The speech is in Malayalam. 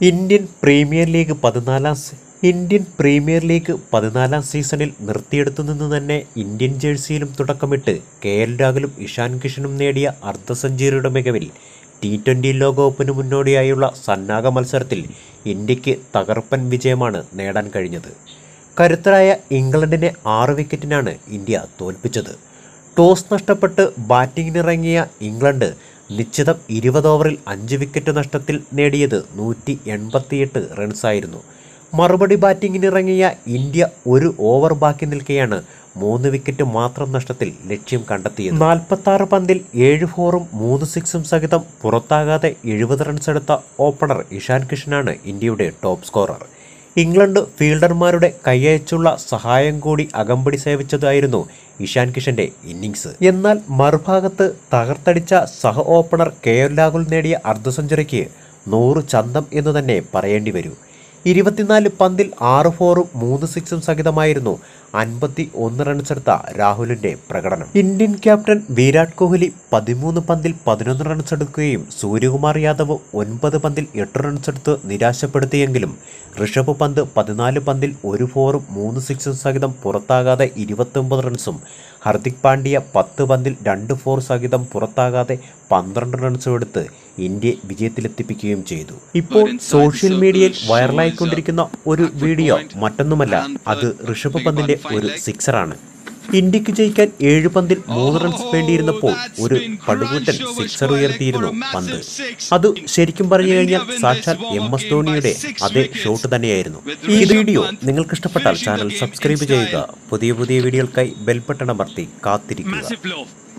ഇന്ത്യൻ പ്രീമിയർ ലീഗ് പതിനാലാം സീ- ഇന്ത്യൻ പ്രീമിയർ ലീഗ് പതിനാലാം സീസണിൽ നിർത്തിയെടുത്തു നിന്ന് തന്നെ ഇന്ത്യൻ ജേഴ്സിയിലും തുടക്കമിട്ട് കെ എൽ രാഹുലും ഇഷാൻ കിഷനും നേടിയ അർദ്ധ സെഞ്ചുറിയുടെ മികവിൽ ടി ട്വൻ്റി ലോകകപ്പിന് മുന്നോടിയായുള്ള സന്നാഹ മത്സരത്തിൽ ഇന്ത്യക്ക് തകർപ്പൻ വിജയമാണ് നേടാൻ കഴിഞ്ഞത് കരുത്തരായ ഇംഗ്ലണ്ടിനെ ആറ് വിക്കറ്റിനാണ് ഇന്ത്യ തോൽപ്പിച്ചത് ടോസ് നഷ്ടപ്പെട്ട് ബാറ്റിങ്ങിനിറങ്ങിയ ഇംഗ്ലണ്ട് നിശ്ചിതം ഇരുപത് ഓവറിൽ അഞ്ച് വിക്കറ്റ് നഷ്ടത്തിൽ നേടിയത് നൂറ്റി എൺപത്തിയെട്ട് റൺസായിരുന്നു മറുപടി ബാറ്റിങ്ങിനിറങ്ങിയ ഇന്ത്യ ഒരു ഓവർ ബാക്കി നിൽക്കെയാണ് മൂന്ന് വിക്കറ്റ് മാത്രം നഷ്ടത്തിൽ ലക്ഷ്യം കണ്ടെത്തിയത് നാൽപ്പത്തി പന്തിൽ ഏഴ് ഫോറും മൂന്ന് സിക്സും സഹിതം പുറത്താകാതെ എഴുപത് റൺസ് എടുത്ത ഓപ്പണർ ഇഷാൻ കിഷനാണ് ഇന്ത്യയുടെ ടോപ്പ് സ്കോറർ ഇംഗ്ലണ്ട് ഫീൽഡർമാരുടെ കൈയച്ചുള്ള സഹായം കൂടി അകമ്പടി സേവിച്ചതായിരുന്നു ഇഷാൻ കിഷന്റെ ഇന്നിങ്സ് എന്നാൽ മറുഭാഗത്ത് തകർത്തടിച്ച സഹ ഓപ്പണർ കെ എൽ രാഹുൽ നേടിയ അർദ്ധ സെഞ്ചുറിക്ക് നൂറ് ചന്തം എന്ന് തന്നെ പറയേണ്ടി വരൂ ഇരുപത്തിനാല് പന്തിൽ ആറ് ഫോറും മൂന്ന് സിക്സും സഹിതമായിരുന്നു അൻപത്തി ഒന്ന് റൺസ് എടുത്ത രാഹുലിന്റെ പ്രകടനം ഇന്ത്യൻ ക്യാപ്റ്റൻ വിരാട് കോഹ്ലി പതിമൂന്ന് പന്തിൽ പതിനൊന്ന് റൺസ് എടുക്കുകയും സൂര്യകുമാർ യാദവ് ഒൻപത് പന്തിൽ എട്ട് റൺസ് എടുത്ത് നിരാശപ്പെടുത്തിയെങ്കിലും ഋഷഭ് പന്ത് പതിനാല് പന്തിൽ ഒരു ഫോറും മൂന്ന് സിക്സും സഹിതം പുറത്താകാതെ ഇരുപത്തൊമ്പത് റൺസും ഹർദിക് പാണ്ഡ്യ പത്ത് പന്തിൽ രണ്ട് ഫോർ സഹിതം പുറത്താകാതെ പന്ത്രണ്ട് റൺസും എടുത്ത് ഇന്ത്യയെ വിജയത്തിലെത്തിപ്പിക്കുകയും ചെയ്തു ഇപ്പോൾ സോഷ്യൽ മീഡിയയിൽ വൈറലായിക്കൊണ്ടിരിക്കുന്ന ഒരു വീഡിയോ മറ്റൊന്നുമല്ല അത് ഋഷഭ് പന്തിന്റെ ഒരു സിക്സറാണ് ഇന്ത്യക്ക് ജയിക്കാൻ ഏഴ് പന്തിൽ മൂന്ന് റൺസ് വേണ്ടിയിരുന്നപ്പോൾ ഒരു പടുകൂറ്റൻ സിക്സർ ഉയർത്തിയിരുന്നു പന്ത് അത് ശരിക്കും പറഞ്ഞു കഴിഞ്ഞാൽ സാക്ഷാൽ എം എസ് ധോണിയുടെ അതേ ഷോട്ട് തന്നെയായിരുന്നു ഈ വീഡിയോ നിങ്ങൾക്ക് ഇഷ്ടപ്പെട്ടാൽ ചാനൽ സബ്സ്ക്രൈബ് ചെയ്യുക പുതിയ പുതിയ വീഡിയോകൾക്കായി ബെൽബട്ടൺ അമർത്തി കാത്തിരിക്കുക Massive blow.